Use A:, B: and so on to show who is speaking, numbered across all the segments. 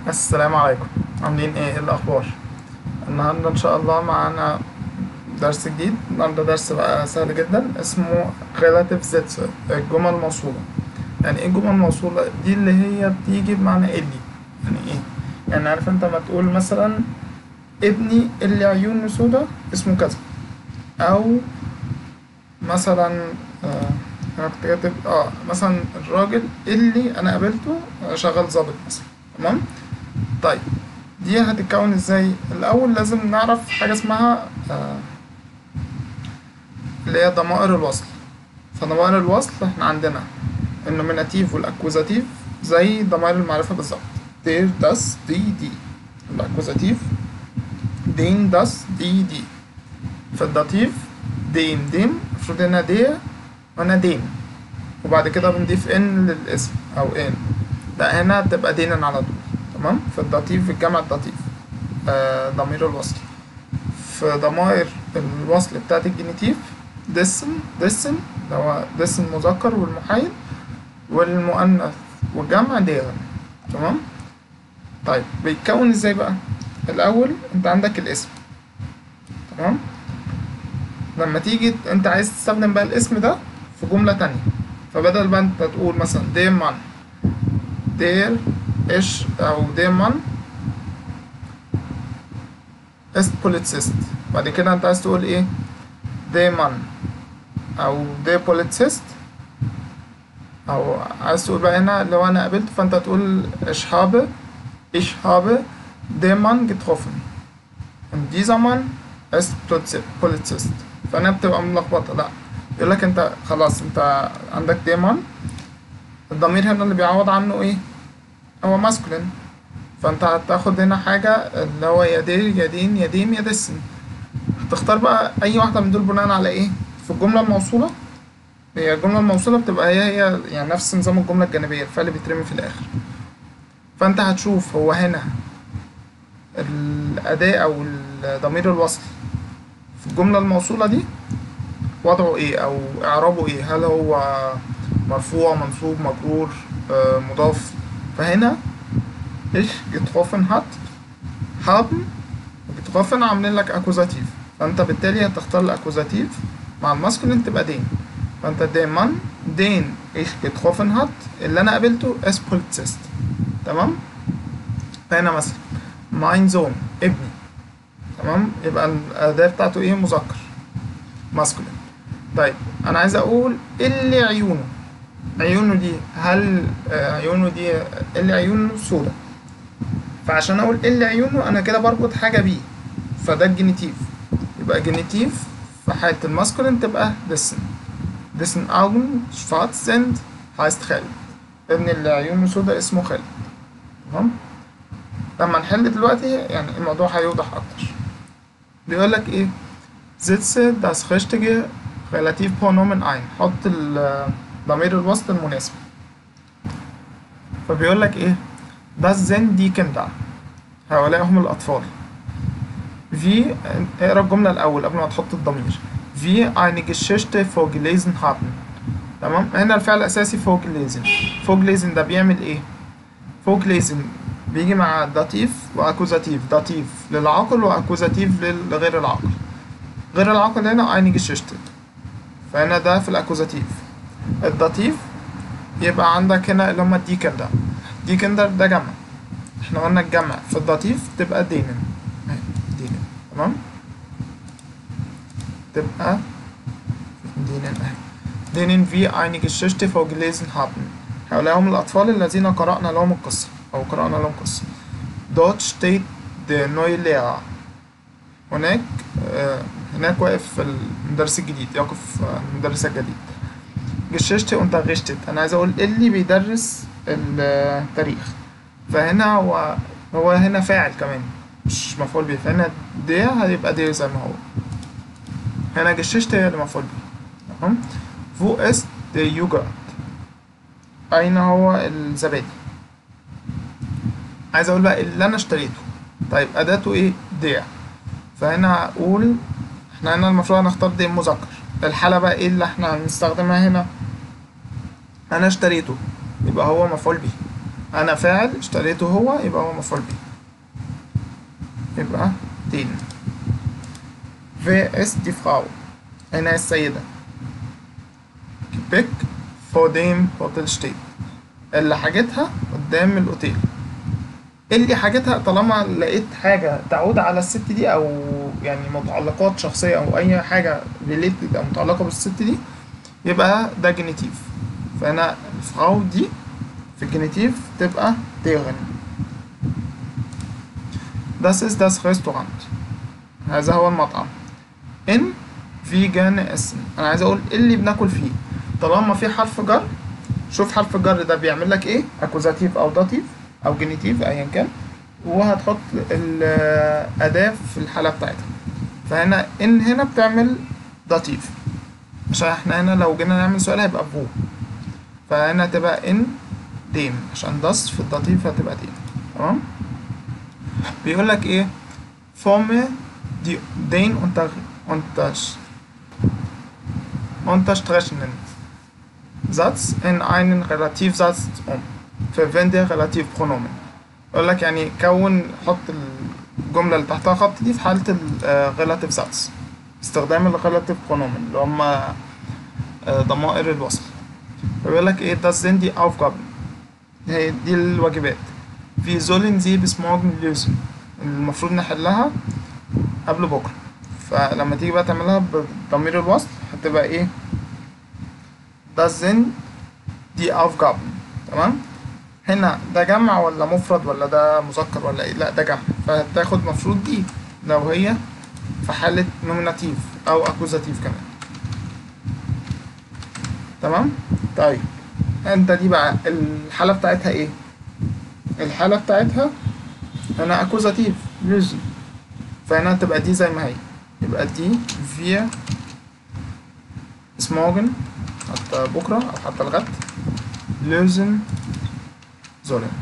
A: السلام عليكم عاملين ايه إيه الاخبار النهارده ان شاء الله معانا درس جديد النهارده درس بقى سهل جدا اسمه relative sets الجمل موصولة يعني ايه جمل موصولة دي اللي هي بتيجي بمعنى اللي يعني ايه يعني عارف انت ما تقول مثلا ابني اللي عيونه سودا اسمه كذا او مثلا آه انا كنت كاتب اه مثلا الراجل اللي انا قابلته شغال ظابط مثلا تمام طيب دي هتتكون ازاي الاول لازم نعرف حاجه اسمها آه اللي هي ضمائر الوصل فضمائر الوصل احنا عندنا النوميناتيف والاكوزاتيف زي ضمائر المعرفه بالظبط دير داس دي دي الاكوزاتيف دين داس دي دي في الداتيف دين ديم المفروض هنا دي وانا دين وبعد كده بنضيف ان للاسم او ان لا هنا تبقى دينا على طول تمام في الداتيف في الجمع الداتيف آه ضمير الوصل في ضمائر الوصل بتاعت الجينيتيف دسن دسن اللي هو دسن المذكر والمحايد والمؤنث والجمع ديغن تمام طيب بيتكون ازاي بقى الاول انت عندك الاسم تمام لما تيجي انت عايز تستخدم بقى الاسم ده في جملة تانية فبدل ما انت تقول مثلا دير مان دير ايش او دير مان است بوليتسيست بعد كده انت عايز تقول ايه دي مان او دي بوليتسيست او عايز تقول بقى هنا لو انا قابلته فانت تقول ich habe ich habe den Mann getroffen und dieser Mann ist Polizist فانا بتبقى ملخبطه لا يقول لك انت خلاص انت عندك ديمون الضمير هنا اللي بيعوض عنه ايه هو ماسكولين فانت هتاخد هنا حاجة اللي هو يدير يدين يديم يدسن هتختار بقى اي واحدة من دول بناء على ايه في الجملة الموصولة هي الجملة الموصولة بتبقى هي هي يعني نفس نظام الجملة الجانبية الفعل بيترمي في الآخر فانت هتشوف هو هنا الأداة أو ضمير الوصل في الجملة الموصولة دي وضعه ايه او اعرابه ايه هل هو مرفوع منصوب مجرور آه مضاف فهنا ايش getroffen hat haben getroffen عاملين لك اكوزاتيف فانت بالتالي هتختار الاكوزاتيف مع الماسكولين تبقى دين فانت دين مان دين ايش getroffen hat اللي انا قابلته اس بوليتسيست تمام فهنا مثلا ماين زون ابني تمام يبقى الاداه بتاعته ايه مذكر ماسكولين طيب انا عايز اقول اللي عيونه عيونه دي هل عيونه دي اللي عيونه سودا فعشان اقول اللي عيونه انا كده بربط حاجه بيه فده الجينيتيف يبقى جينيتيف في حاله الماسكولين تبقى ديسن ديسن Augen schwarz sind heißt خالد ابن اللي عيونه سودا اسمه خالد تمام لما نحل دلوقتي يعني الموضوع هيوضح اكتر بيقول لك ايه setze das richtige Relativpronomen ein حط ضمير الوسط المناسب فبيقول لك ايه das sind die Kinder هؤلاء هم الأطفال wie اقرا الجملة الأول قبل ما تحط الضمير wie eine Geschichte vorgelesen haben تمام هنا الفعل الأساسي vorgelesen vorgelesen ده بيعمل ايه vorgelesen بيجي مع داتيف وأكوزاتيف داتيف للعاقل وأكوزاتيف لغير العاقل غير العاقل هنا eine Geschichte فهنا ده في الأكوزاتيف الداتيف يبقى عندك هنا اللي هما دي كندر دي كندر ده جمع احنا قلنا الجمع في الداتيف تبقى دينن دينن تمام تبقى دينن اهي denen wir eine Geschichte vorgelesen haben هؤلاء هم الأطفال الذين قرأنا لهم القصة أو قرأنا لهم قصة dort steht der neue Lehrer هناك آه هناك واقف المدرس الجديد يقف المدرس الجديد Geschichte unterrichtet أنا عايز أقول اللي بيدرس التاريخ فهنا هو هو هنا فاعل كمان مش مفعول به فهنا der هيبقى der زي ما هو هنا Geschichte هي اللي مفعول به تمام wo ist der Joghurt أين هو الزبادي عايز أقول بقى اللي أنا اشتريته طيب أداته إيه der فهنا هقول احنا هنا المفروض هنختار دي مذكر الحالة بقى ايه اللي احنا هنستخدمها هنا انا اشتريته يبقى هو مفعول به انا فاعل اشتريته هو يبقى هو مفعول به يبقى دين wer ist die Frau أين هي السيدة Gepäck vor dem Hotel steht اللي حاجتها قدام الأوتيل اللي حاجتها طالما لقيت حاجة تعود على الست دي أو يعني متعلقات شخصية أو أي حاجة related أو متعلقة بالست دي يبقى ده جينيتيف فأنا الفراو دي في الجينيتيف تبقى deren Das ist das Restaurant هذا هو المطعم ان فيجان اسم انا عايز اقول إيه اللي بناكل فيه طالما في حرف جر شوف حرف الجر ده بيعمل لك ايه اكوزاتيف او داتيف او جينيتيف ايا كان وهتحط الاداه في الحاله بتاعتها فهنا ان هنا بتعمل داتيف عشان احنا هنا لو جينا نعمل سؤال هيبقى فو فهنا تبقى ان ديم عشان داس في الداتيف هتبقى ديم تمام بيقول لك ايه فورمه die den unter, unter, unterstrichenen Satz in einen Relativsatz um. Verwende Relativpronomen. يقول لك يعني كون حط الجملة اللي تحتها خط دي في حالة الريلاتيف ساتس استخدام الريلاتيف بروnomen اللي هما ضمائر الوصل فبيقول لك ايه das sind die Aufgaben هي دي الواجبات wie sollen sie bis morgen lösen المفروض نحلها قبل بكرة فلما تيجي بقى تعملها بضمير الوصل هتبقى ايه das sind die Aufgaben تمام هنا ده جمع ولا مفرد ولا ده مذكر ولا ايه لا ده جمع فهتاخد مفروض دي لو هي في حالة نوميناتيف او اكوزاتيف كمان تمام طيب انت دي بقى الحالة بتاعتها ايه الحالة بتاعتها هنا اكوزاتيف لوزن فهنا تبقى دي زي ما هي يبقى دي wir bis morgen حتى بكرة أو حتى الغد lösen sollen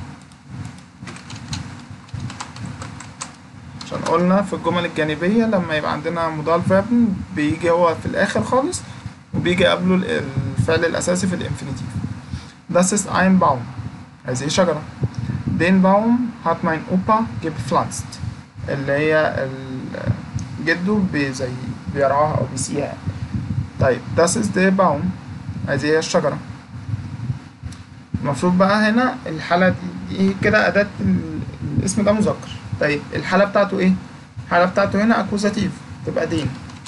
A: عشان قلنا في الجمل الجانبية لما يبقى عندنا مضال فيرب بيجي هو في الآخر خالص وبيجي قبله الفعل الأساسي في الانفينيتيف Das ist ein Baum هذه شجرة Den Baum hat mein Opa gepflanzt اللي هي جده بي زي بيرعاها أو بيسقيها طيب das ist der Baum هذه هي الشجرة المفروض بقى هنا الحالة دي, دي كده أداة الاسم ده مذكر طيب الحالة بتاعته ايه؟ الحالة بتاعته هنا أكوزاتيف تبقى دين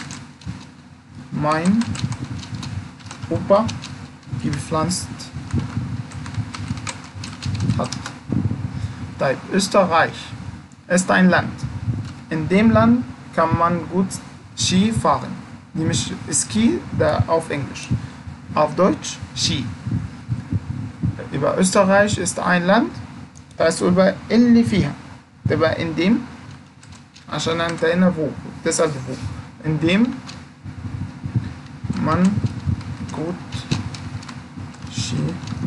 A: mein Opa gepflanzt hat طيب Österreich ist ein Land in dem Land kann man gut Ski fahren دي مش Ski ده auf Englisch auf Deutsch Ski يبقى Österreich ist ein Land عايز تقول بقى اللي فيها تبقى in dem عشان انت هنا فوق بتسأل فوق in dem man gut Ski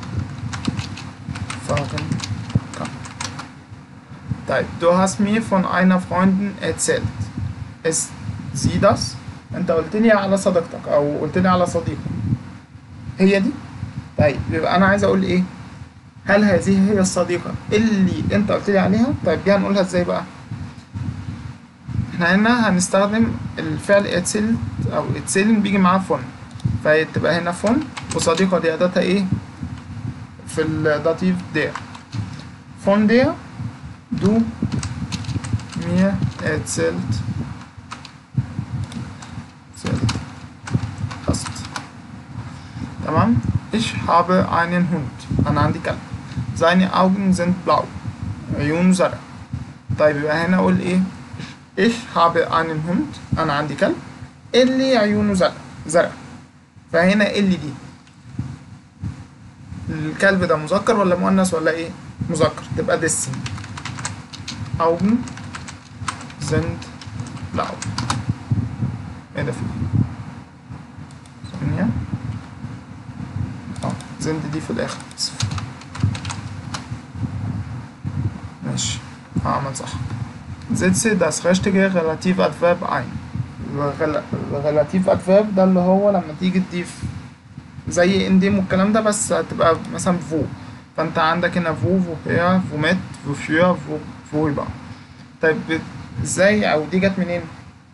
A: fahren kann طيب du hast mir von einer Freundin erzählt ist sie das انت قلت لي على صديقتك او قلت لي على صديقك هي دي طيب يبقى انا عايز اقول ايه هل هذه هي الصديقة اللي انت قلت لي عليها طيب دي هنقولها ازاي بقى احنا هنا هنستخدم الفعل اتسل او اتسلن بيجي معاه فون فتبقى هنا فون وصديقة دي اداتها ايه في الداتيف دير فون دير du mir erzählt erzählt hast تمام ich habe einen Hund أنا عندي كلب seine Augen sind blau عيونه زرق طيب يبقى هنا أقول إيه ich habe einen Hund أنا عندي كلب اللي عيونه زرق زرق فهنا اللي دي الكلب ده مذكر ولا مؤنث ولا إيه مذكر تبقى dessen Augen sind blau ايه ده فيه ثانية اه sind دي في الآخر ماشي هعمل صح setze das richtige Relativadverb ein Relativadverb ده اللي هو لما تيجي تضيف زي انديم والكلام ده بس هتبقى مثلا فو فانت عندك هنا فو فوهير فوميت فوفير فو فويبا طيب ازاي او دي جت منين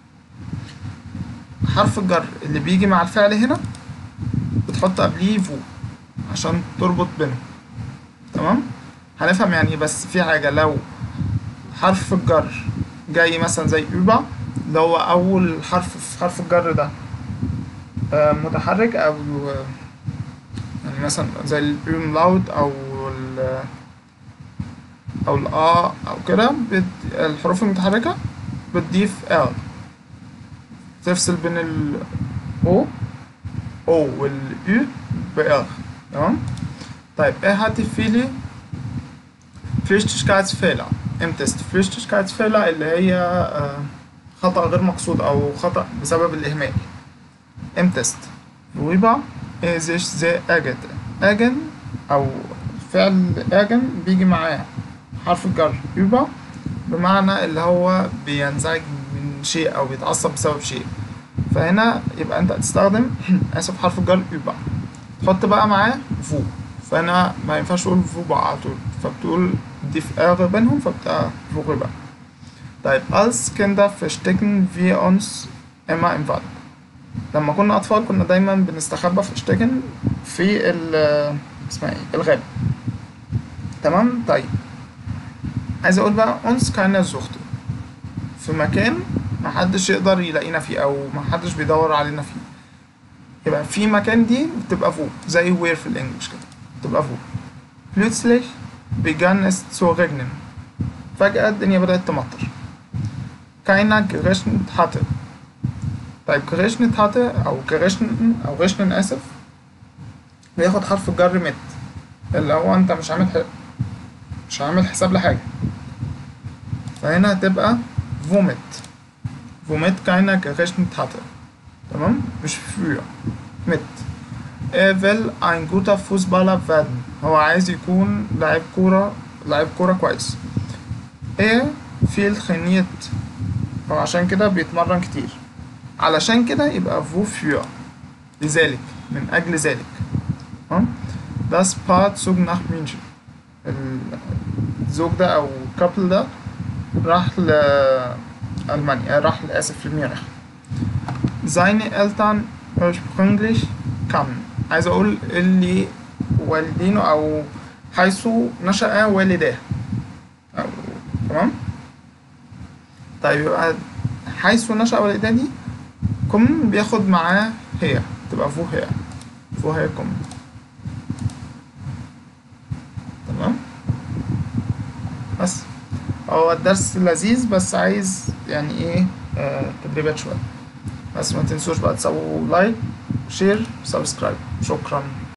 A: حرف الجر اللي بيجي مع الفعل هنا بتحط قبليه فو عشان تربط بينهم تمام هنفهم يعني ايه بس في حاجة لو حرف الجر جاي مثلا زي يوبا اللي هو أول حرف في حرف الجر ده آه، متحرك أو آه، يعني مثلا زي الأم لاود أو ال أو الآ أو كده بت- الحروف المتحركة بتضيف ال تفصل بين ال O O وال U ب R تمام طيب er hatte viele Flüchtigkeitsfehler im Test Flüchtigkeitsfehler اللي هي آه، خطأ غير مقصود أو خطأ بسبب الإهمال im Test worüber er sich sehr ärgerte ärgern أو فعل ärgern بيجي معاه حرف الجر über بمعنى اللي هو بينزعج من شيء أو بيتعصب بسبب شيء فهنا يبقى أنت هتستخدم آسف حرف الجر über تحط بقى معاه فو فانا ما ينفعش تقول فو بقى على طول فبتقول دي في ار بينهم فبتبقى فو رüber طيب als Kinder verstecken wir uns immer im Wald لما كنا أطفال كنا دايما بنستخبى في verstecken في ال اسمها ايه الغابة تمام طيب عايز أقول بقى uns keiner suchte في مكان محدش يقدر يلاقينا فيه أو محدش بيدور علينا فيه يبقى في مكان دي بتبقى فوق زي وير في الانجليش كده بتبقى فوق plötzlich begann es zu regnen فجأة الدنيا بدأت تمطر keiner gerechnet hatte طيب gerechnet hatte أو gerechnet أو rechnen آسف بياخد حرف الجر مت اللي هو أنت مش عامل ح... مش عامل حساب لحاجة فهنا هتبقى womit womit keiner gerechnet hatte تمام مش früher mit er will ein guter Fußballer werden هو عايز يكون لاعب كورة لاعب كورة كويس er viel trainiert هو عشان كده بيتمرن كتير علشان كده يبقى wofür لذلك من أجل ذلك تمام das Paar zog nach München الزوج ده أو الكابل ده راح لألمانيا راح لآسف لميونخ seine Eltern ursprünglich kamen عايز اقول اللي والدينه او حيث نشأ والداه أو تمام طيب يبقى حيث نشأ والداه دي كم بياخد معاه هي تبقى فو هي فو هي كم تمام بس هو الدرس لذيذ بس عايز يعني ايه آه تدريبات شويه بس ما تنسوش بقى تسووا لايك شير سبسكرايب شكرا